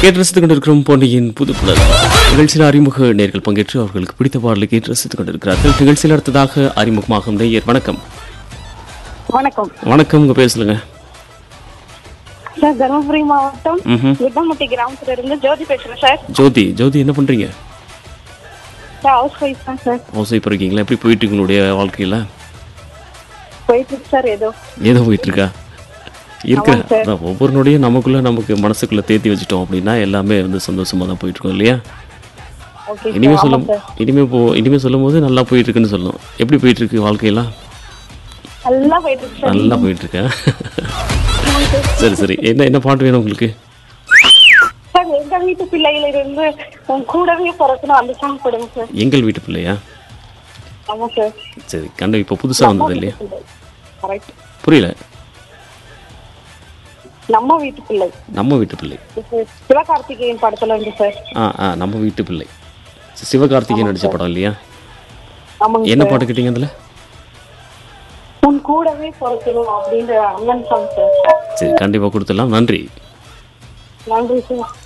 கேட்டு ரசித்துக் கொண்டிருக்கிறோம் பொன்னியின் புது புலர் நிகழ்ச்சியில் அறிமுக நேர்கள் பங்கேற்று அவர்களுக்கு பிடித்த பாடலை கேட்டு ரசித்துக் கொண்டிருக்கிறார்கள் நிகழ்ச்சியில் அடுத்ததாக அறிமுகமாகும் நேயர் வணக்கம் வணக்கம் வணக்கம் உங்க பேர் சொல்லுங்க சார் தருமபுரி மாவட்டம் ம்ஹும். விட்டமட்டி கிராமத்துல இருந்து ஜோதி பேசுறேன் சார் ஜோதி ஜோதி என்ன பண்றீங்க சார் ஹவுஸ் ஒய்ஃப் தான் சார் ஹவுஸ் ஒய்ஃப் இருக்கீங்களா எப்படி போயிட்டு இருக்கு உங்களுடைய வாழ்க்கையில போயிட்டு இருக்கு சார் ஏதோ ஏதோ போயிட்டு இருக்கா இருக்கிற ஆமாம் சார். அதான் ஒவ்வொரு நொடியும் நமக்குள்ள நமக்கு மனசுக்குள்ள தேத்தி வச்சுட்டோம் அப்படின்னா எல்லாமே வந்து சந்தோஷமா தான் போயிட்டு இருக்கோம் இல்லையா ஓகே இனிமே சார் சொல்லும் ஆமாம் சார் இனிமே போ இனிமே சொல்லும் போது நல்லா போயிட்டு இருக்குன்னு சொல்லணும் எப்படி போயிட்டு இருக்கு வாழ்க்கையெல்லாம் நல்லா போயிட்டு இருக்கு சார் நல்லா போயிட்டு இருக்கேன் சரி சரி என்ன என்ன பாட்டு வேணும் உங்களுக்கு சார் எங்க வீட்டு பிள்ளையில இருந்து உன் கூடவே பிறக்கணும் அந்த சாங் போடுங்க சார் எங்கள் வீட்டு பிள்ளையா ஆமா சார் சரி கண்டு இப்போ புதுசா வந்தது இல்லையா கரெக்ட் புரியல நம்ம வீட்டு பிள்ளை நம்ம வீட்டு பிள்ளை இது சிவகார்த்திகேயன் படத்துல இருந்து சார் ஆ ஆ நம்ம வீட்டு பிள்ளை சி- சிவகார்த்திகேயன் நடிச்ச படம் இல்லையா ஆமாங்க என்ன சார் பாட்டு கேட்டீங்க அதுல உன் கூடவே பிறக்கணும் அப்படின்ற அண்ணன் சாங் சார் சரி கண்டிப்பா கொடுத்துடலாம் நன்றி நன்றி சார்